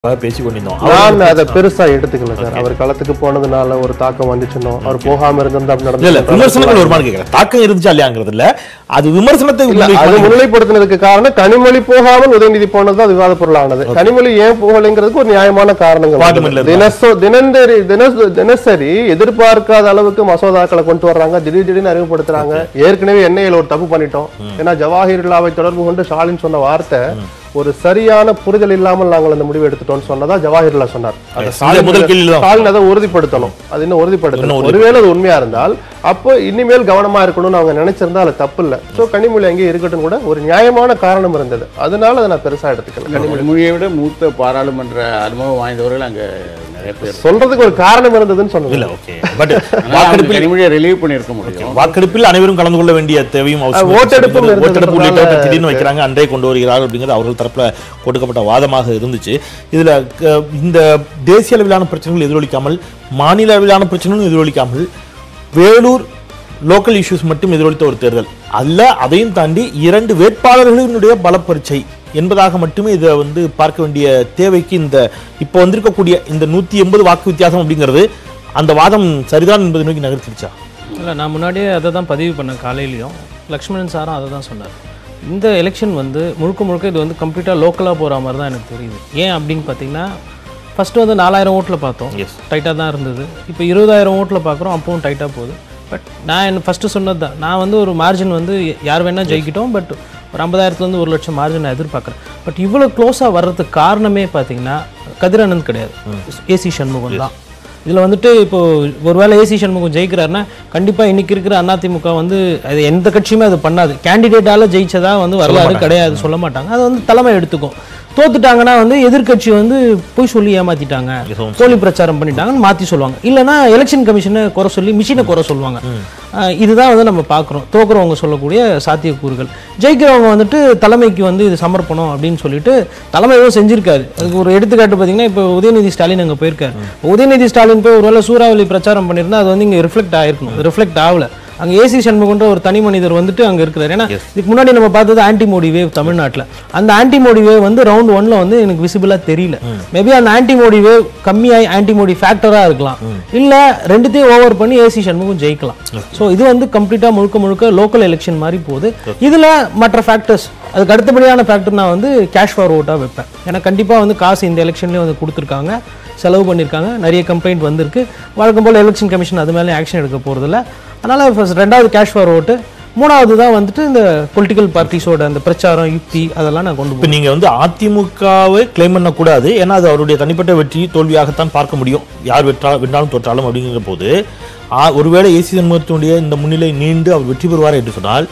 பேசிக் கொண்டிருந்தோம் நான் அதை பெருசா எடுத்துக்கல சார் அவர் களத்துக்கு போனதுனால ஒரு தாக்கம் வந்துச்சுனோ அவர் போகாம இருந்திருந்தா அப்படி இல்ல இல்ல நடந்து விமர்சனங்கள் ஒரு மாதிரி கேட்கறேன் தாக்கம் இருந்துச்சா இல்லையாங்கிறது இல்ல அது விமர்சனத்தை இல்ல அது முன்வைக்க- முன்னிலைப்படுத்தினதுக்கு காரணம் கனிமொழி போகாமல் உதயநிதி போனது அது விவாத பொருளானது கனிமொழி ஏன் போகலைங்கிறதுக்கு ஒரு நியாயமான காரணங்கள் பார்லிமெண்ட்ல உண்டு. தினசோ தினந்தரி தினசு தினசரி எதிர்பார்க்காத அளவுக்கு மசோதாக்களை கொண்டு வர்றாங்க திடீர் திடீர்னு அறிமுகப்படுத்துறாங்க ஏற்கனவே என்ஐல ஒரு தப்பு பண்ணிட்டோம் ஏன்னா ஜவாஹிர்லாவை தொடர்பு கொண்டு ஸ்டாலின் சொன்ன வார்த்தை ஒரு சரியான புரிதல் இல்லாமல் நாங்கள் அந்த முடிவு எடுத்துட்டோம்னு சொன்னதா ஜவாஹிர்லா சொன்னார் அதை இந்த ஸ்டாலின் முதல் கேள்வியில தான். ஸ்டாலின் அதை உறுதிப்படுத்தணும் அது இன்னும் உறுதிப்படுத்தணும் ஒருவேளை அது உண்மையா இருந்தால் அப்போ இனிமேல் கவனமா இருக்கணும்னு அவங்க நினைச்சிருந்தா அது தப்பு இல்ல சோ கனிமொழி அங்கே இருக்கட்டும் கூட ஒரு நியாயமான காரணம் இருந்தது அதனால அதை நான் பெருசா எடுத்துக்கல கனிமொழி மொழியை விட மூத்த பாராளுமன்ற அனுபவம் வாய்ந்தவர்கள் அங்க நிறைய பேர் சொல்றதுக்கு ஒரு காரணம் இருந்ததுன்னு சொன்னது இல்ல ஓகே பட் ஆனா அவங்க வாக்கெடுப்பில் கனிமொழியை ரிலீவ் பண்ணியிருக்க முடியும் வாக்கெடுப்பில் அனைவரும் கலந்து கொள்ள வேண்டிய தேவையும் அவசியம் ஓட்டெடுப்பும் இருக்கிறது. ஓட்டெடுப்பு உள்ளிட்ட இருந்ததுனால திடீர்னு வைக்கிறாங்க அன்றே கொண்டு வருகிறார்கள் அப்படிங்கிறது அவர்கள் தரப்புல கொடுக்கப்பட்ட வாதமாக இருந்துச்சு இதுல க- இந்த தேசிய அளவிலான பிரச்சனைகள் எதிரொலிக்காமல் மாநில அளவிலான பிரச்சனைகளும் எதிரொலிக்காமல் வேலூர் லோக்கல் இஷ்யூஸ் மட்டும் எதிரொலித்த ஒரு தேர்தல் அல்ல அதையும் தாண்டி இரண்டு வேட்பாளர்களினுடைய பலப்பரீட்சை என்பதாக மட்டுமே இதை வந்து பார்க்க வேண்டிய தேவைக்கு இந்த இப்போ வந்திருக்கக்கூடிய இந்த நூத்தி எண்பது வாக்கு வித்தியாசம் அப்படிங்கிறது அந்த வாதம் சரிதான் என்பதை நோக்கி நகர்த்திருச்சா இல்லை நான் முன்னாடியே அதை தான் பதிவு பண்ணேன் காலையிலையும் லக்ஷ்மணன் சாரும் அதை தான் சொன்னார் இந்த எலெக்ஷன் வந்து முழுக்க முழுக்க இது வந்து கம்ப்ளீட்டாக லோக்கலாக போகிற மாதிரி தான் எனக்கு தெரியுது ஏன் அப்படின்னு பார்த்தீங்கன்னா ஃபஸ்ட்டு வந்து நாலாயிரம் ஓட்டில் பார்த்தோம் Yes. டைட்டாக தான் இருந்தது இப்போ இருபதாயிரம் ஓட்டில் பார்க்குறோம் அப்பவும் டைட்டாக போகுது பட் நான் என்ன ஃபஸ்ட்டு சொன்னது தான் நான் வந்து ஒரு மார்ஜின் வந்து யார் வேணால் ஜெயிக்கிட்டோம் பட் ஒரு ஐம்பதாயிரத்துலேருந்து ஒரு லட்சம் மார்ஜின் நான் எதிர்பார்க்குறேன் பட் இவ்வளோ க்ளோஸாக வர்றதுக்கு காரணமே பார்த்தீங்கன்னா கதிரானந்த் கிடையாது ஏசி சண்முகம் தான் இதில் வந்துட்டு இப்போ ஒருவேளை ஏசி சண்முகம் ஜெயிக்கிறாருன்னா கண்டிப்பாக இன்னைக்கு இருக்கிற அதிமுக வந்து அது எந்த கட்சியுமே அது பண்ணாது கேண்டிடேட்டால ஜெயிச்சதா வந்து வரலாறு கிடையாது சொல்ல மாட்டாங்க அது வந்து தலைமை எடுத்துக்கும் தோத்துட்டாங்கன்னா வந்து எதிர்க்கட்சி வந்து போய் சொல்லி ஏமாத்திட்டாங்க மிகவும் போலி பிரச்சாரம் பண்ணிட்டாங்கன்னு மாற்றி சொல்லுவாங்க இல்லைன்னா எலெக்ஷன் கமிஷனை குறை சொல்லி மிஷினை குறை சொல்லுவாங்க ஆஹ் இதுதான் வந்து நம்ம பார்க்குறோம் தோக்குறவங்க சொல்லக்கூடிய சாத்தியக்கூறுகள் ஜெயிக்கிறவங்க வந்துட்டு தலைமைக்கு வந்து இது சமர்ப்பணம் அப்படின்னு சொல்லிட்டு தலைமை எதுவும் செஞ்சிருக்காரு அதுக்கு ஒரு எடுத்துக்காட்டு பார்த்தீங்கன்னா இப்போ உதயநிதி ஸ்டாலின் அங்கே போயிருக்காரு உதயநிதி ஸ்டாலின் போய் ஒருவேளை சூறாவளி பிரச்சாரம் பண்ணியிருந்தா அது வந்து இங்கே ரிஃப்ளெக்ட் ஆயிருக்கணும் ரிஃப்ளெக்ட் ஆகல அங்கே ஏசி சண்முகன்ற ஒரு தனி மனிதர் வந்துட்டு அங்கே இருக்கிறார் ஏன்னா இதுக்கு முன்னாடி நம்ம பார்த்தது ஆன்டி மோடி வேவ் தமிழ்நாட்டில் அந்த ஆன்டி மோடி வேவ் வந்து ரவுண்ட் ஒன்ல வந்து எனக்கு விசிபிளாக தெரியல மேபி அந்த ஆன்டி மோடி வேவ் கம்மியாகி ஆன்டி மோடி ஃபேக்டராக இருக்கலாம் இல்லை ரெண்டுத்தையும் ஓவர் பண்ணி ஏசி சண்முகம் ஜெயிக்கலாம் ஸோ இது வந்து கம்ப்ளீட்டாக முழுக்க முழுக்க லோக்கல் எலெக்ஷன் மாதிரி போகுது இதில் மற்ற ஃபேக்டர்ஸ் அதுக்கு அடுத்தபடியான ஃபேக்டர் நான் வந்து கேஷ் ஃபார் ஓட்டாக வைப்பேன் ஏன்னா கண்டிப்பாக வந்து காசு இந்த எலெக்ஷன்லேயும் வந்து கொடுத்துருக்காங்க செலவு பண்ணியிருக்காங்க நிறைய கம்ப்ளைண்ட் வந்திருக்கு வழக்கம் போல் எலெக்ஷன் கமிஷன் அது மேலே ஆக்ஷன் எடுக்க போகிறதில்ல அதனால் ஃபர்ஸ்ட் ரெண்டாவது கேஷ் ஃபார் ஓட்டு மூணாவது தான் வந்துட்டு இந்த பொலிட்டிக்கல் பார்ட்டிஸோட அந்த பிரச்சாரம் யுக்தி அதெல்லாம் நான் கொண்டு இப்போ நீங்க வந்து அதிமுகவை கிளைம் பண்ணக்கூடாது ஏன்னா அது அவருடைய தனிப்பட்ட வெற்றி தோல்வியாகத்தான் பார்க்க முடியும் யார் வெற்றா வென்றாலும் தோற்றாலும் அப்படிங்கிற போது ஆ- ஒருவேளை ஏசி சண்முகத்தினுடைய இந்த முன்னிலை நீண்டு அவர் வெற்றி பெறுவார் என்று சொன்னால்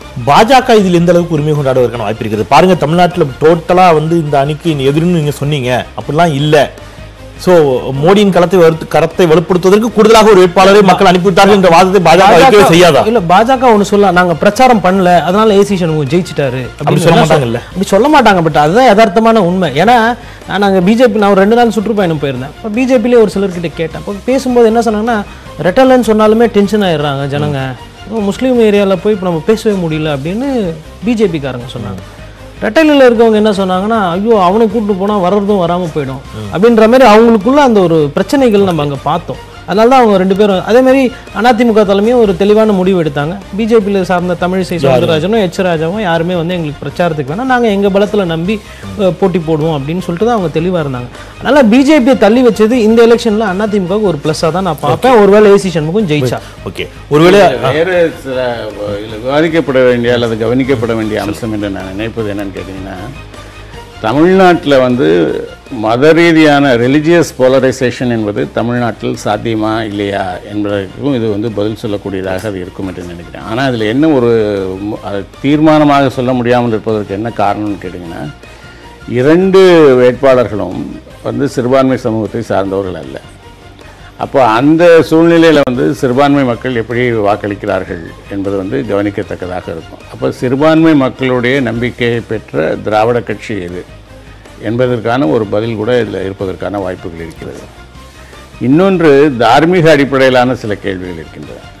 பாஜக இதில் எந்த அளவுக்கு உரிமை கொண்டாடுவதற்கான வாய்ப்பு இருக்கிறது பாருங்க தமிழ்நாட்டில் டோட்டலா வந்து இந்த அணிக்கு எதிர்னு நீங்க சொன்னீங்க அப்படிலாம் இல்லை சோ மோடியின் களத்தை வலுத்து- கரத்தை வலுப்படுத்துவதற்கு கூடுதலாக ஒரு வேட்பாளரை மக்கள் அனுப்பிவிட்டார்கள் என்ற வாதத்தை பாஜக வைக்கவே செய்யாதா இல்ல பாஜக ஒண்ணு சொல்ல நாங்க பிரச்சாரம் பண்ணல அதனால ஏசி சண்முகம் ஜெயிச்சிட்டாரு அப்படின்னு சொல்ல வேணா மாட்டாங்கல்ல? அப்படி சொல்ல மாட்டாங்க பட் அதுதான் யதார்த்தமான உண்மை ஏன்னா நான் நாங்க பிஜேபி நான் ஒரு ரெண்டு நாள் சுற்றுப்பயணம் போயிருந்தேன் இப்போ பிஜேபிலே ஒரு சிலர்கிட்ட கேட்டேன் இப்போ பேசும்போது என்ன சொன்னாங்கன்னா ரெட்டலன்னு சொன்னாலுமே டென்ஷன் ஆயிடுறாங்க ஜனங்க இன்னும் முஸ்லீம் ஏரியாவில் போய் இப்போ நம்ம பேசவே முடியல அப்படின்னு பிஜேபிக்காரங்க சொன்னாங்க ரெட்டைலில் இருக்கவங்க என்ன சொன்னாங்கன்னா ஐயோ அவனை கூப்பிட்டு போனால் வர்றதும் வராமல் போயிடும் அப்படின்ற மாதிரி அவங்களுக்குள்ள அந்த ஒரு பிரச்சனைகள் நம்ம அங்கே பார்த்தோம் அதனால தான் அவங்க ரெண்டு பேரும் அதே மாதிரி அதிமுக தலைமையும் ஒரு தெளிவான முடிவு எடுத்தாங்க பிஜேபியில் சார்ந்த தமிழிசை சவுந்தரராஜனும் எச் ராஜாவும் யாருமே வந்து எங்களுக்கு பிரச்சாரத்துக்கு வேணாம் நாங்கள் எங்கள் பலத்தில் நம்பி அஹ், போட்டி போடுவோம் அப்படின்னு சொல்லிட்டு தான் அவங்க தெளிவாக இருந்தாங்க அதனால பிஜேபியை தள்ளி வச்சது இந்த எலெக்ஷனில் அதிமுகவுக்கு ஒரு ப்ளஸ்ஸாக தான் நான் பார்ப்பேன் ஒருவேளை ஏசி சண்முகம் ஜெயிச்சா ஓகே ஒருவேளை வேறு சில இதில் விவாதிக்கப்பட வேண்டிய அல்லது கவனிக்கப்பட வேண்டிய அம்சம் என்று நான் நினைப்பது என்னன்னு கேட்டிங்கன்னா தமிழ்நாட்டில் வந்து மத ரீதியான ரிலிஜியஸ் போலரைசேஷன் என்பது தமிழ்நாட்டில் சாத்தியமா இல்லையா என்பதற்கும் இது வந்து பதில் சொல்லக்கூடியதாக அது இருக்கும் என்று நினைக்கிறேன் ஆனால் அதில் என்ன ஒரு மு- அது தீர்மானமாக சொல்ல முடியாமல் இருப்பதற்கு என்ன காரணம்னு கேட்டிங்கன்னா இரண்டு வேட்பாளர்களும் வந்து சிறுபான்மை சமூகத்தை சார்ந்தவர்கள் அல்ல அப்போ அந்த சூழ்நிலையில் வந்து சிறுபான்மை மக்கள் எப்படி வாக்களிக்கிறார்கள் என்பது வந்து கவனிக்கத்தக்கதாக இருக்கும் அப்போ சிறுபான்மை மக்களுடைய நம்பிக்கையை பெற்ற திராவிட கட்சி எது என்பதற்கான ஒரு பதில் கூட இதில் இருப்பதற்கான வாய்ப்புகள் இருக்கிறது இன்னொன்று தார்மீக அடிப்படையிலான சில கேள்விகள் இருக்கின்றன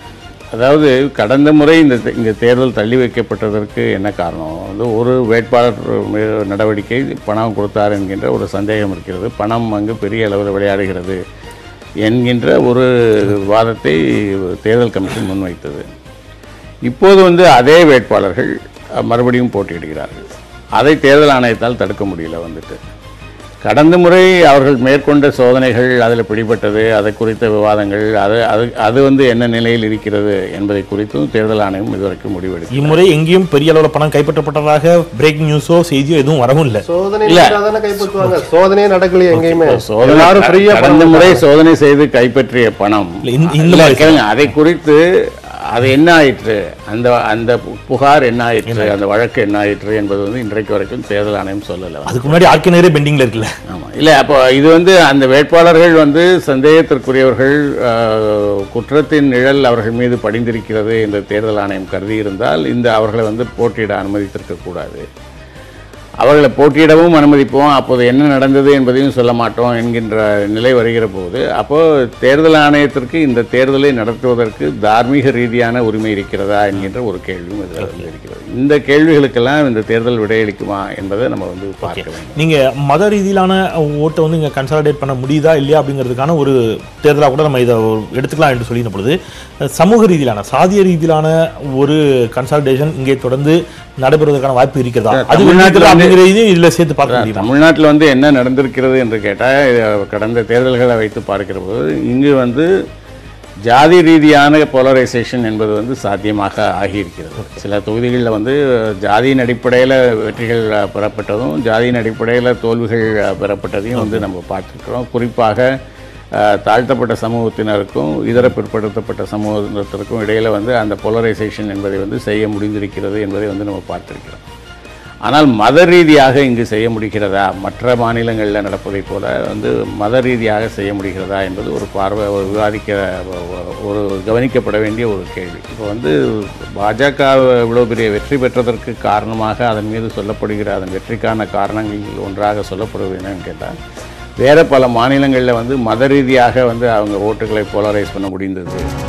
அதாவது கடந்த முறை இந்த இந்த தேர்தல் தள்ளி வைக்கப்பட்டதற்கு என்ன காரணம் வந்து ஒரு வேட்பாளர் மீது நடவடிக்கை பணம் கொடுத்தார் என்கின்ற ஒரு சந்தேகம் இருக்கிறது பணம் அங்கு பெரிய அளவில் விளையாடுகிறது என்கின்ற ஒரு வாதத்தை தேர்தல் கமிஷன் முன்வைத்தது இப்போது வந்து அதே வேட்பாளர்கள் அஹ், மறுபடியும் போட்டியிடுகிறார்கள் அதை தேர்தல் ஆணையத்தால் தடுக்க முடியல வந்துட்டு கடந்த முறை அவர்கள் மேற்கொண்ட சோதனைகள் அதில் பிடிபட்டது அதை குறித்த விவாதங்கள் அது அது அது வந்து என்ன நிலையில் இருக்கிறது என்பதை குறித்தும் தேர்தல் ஆணையம் இதுவரைக்கும் முடிவெடுக்கும் இம்முறை எங்கேயும் பெரிய அளவுல பணம் கைப்பற்றப்பட்டதாக பிரேக்கிங் நியூஸோ செய்தியோ எதுவும் வரவும் இல்லை சோதனை இல்ல. தானே கைப்பற்றுவாங்க சோதனையே நடக்கலையே எங்கேயுமே சோதனை எல்லாரும் ஃப்ரீயா கடந்த முறை சோதனை செய்து கைப்பற்றிய பணம் இல்ல, இந்த- இந்த இல்ல, முறை கேளுங்க, அதை குறித்து அது என்ன ஆயிற்று அந்த அந்த புகார் என்ன ஆயிற்று அந்த வழக்கு என்ன ஆயிற்று என்பது வந்து இன்றைக்கு வரைக்கும் தேர்தல் ஆணையம் சொல்லலை அதுக்கு முன்னாடி ஆர்கே நேரே பெண்டிங்ல இருக்குல்ல ஆமாம் இல்லை அப்போ இது வந்து அந்த வேட்பாளர்கள் வந்து சந்தேகத்திற்குரியவர்கள் ஆஹ், குற்றத்தின் நிழல் அவர்கள் மீது படிந்திருக்கிறது என்று தேர்தல் ஆணையம் கருதி இருந்தால் இந்த அவர்களை வந்து போட்டியிட அனுமதித்திருக்க கூடாது அவர்களை போட்டியிடவும் அனுமதிப்போம் அப்போது என்ன நடந்தது என்பதையும் சொல்ல மாட்டோம் என்கின்ற நிலை வருகிற போது அப்போ தேர்தல் ஆணையத்திற்கு இந்த தேர்தலை நடத்துவதற்கு தார்மீக ரீதியான உரிமை இருக்கிறதா என்கின்ற ஒரு கேள்வியும் இதில் இருக்கிறது இந்த கேள்விகளுக்கெல்லாம் இந்த தேர்தல் விடையளிக்குமா என்பதை நம்ம வந்து பார்க்க வேண்டும் நீங்க மத ரீதியிலான ஓட்டை வந்து இங்க கன்சாலிடேட் பண்ண முடியுதா இல்லையா அப்படிங்கிறதுக்கான ஒரு தேர்தலாக கூட நம்ம இதை ஒரு எடுத்துக்கலாம் என்று சொல்லின பொழுது சமூக ரீதியிலான சாதிய ரீதியிலான ஒரு கன்சாலிடேஷன் இங்கே தொடர்ந்து நடைபெறுவதற்கான வாய்ப்பு இருக்கிறதா அது தமிழ்நாட்டுல இருக்கிறதா வந்து- அப்படிங்கிறதையும் இதுல சேர்த்து பார்க்க முடியுமா தமிழ்நாட்டில் வந்து என்ன நடந்திருக்கிறது என்று கேட்டால் கடந்த தேர்தல்களை வைத்து பார்க்கிற போது இங்கு வந்து ஜாதி ரீதியான போலரைசேஷன் என்பது வந்து சாத்தியமாக ஆகியிருக்கிறது சில தொகுதிகளில் வந்து ஜாதியின் அடிப்படையில் வெற்றிகள் அஹ், பெறப்பட்டதும் ஜாதியின் அடிப்படையில் தோல்விகள் அஹ், பெறப்பட்டதையும் வந்து நம்ம பார்த்துருக்கிறோம் குறிப்பாக அஹ், தாழ்த்தப்பட்ட சமூகத்தினருக்கும் இதர பிற்படுத்தப்பட்ட சமூகத்தினருக்கும் இடையில் வந்து அந்த போலரைசேஷன் என்பதை வந்து செய்ய முடிந்திருக்கிறது என்பதை வந்து நம்ம பார்த்திருக்கிறோம் ஆனால் மத ரீதியாக இங்கு செய்ய முடிகிறதா மற்ற மாநிலங்களில் நடப்பதைப் போல வந்து மத ரீதியாக செய்ய முடிகிறதா என்பது ஒரு பார்வை ஒரு விவாதிக்க ஒரு கவனிக்கப்பட வேண்டிய ஒரு கேள்வி இப்போ வந்து பாஜக இவ்வளோ பெரிய வெற்றி பெற்றதற்கு காரணமாக அதன் மீது சொல்லப்படுகிற அதன் வெற்றிக்கான காரணங்களில் ஒன்றாக சொல்லப்படுவது என்னன்னு கேட்டால் வேறு பல மாநிலங்களில் வந்து மத ரீதியாக வந்து அவங்க ஓட்டுகளை போலரைஸ் பண்ண முடிந்தது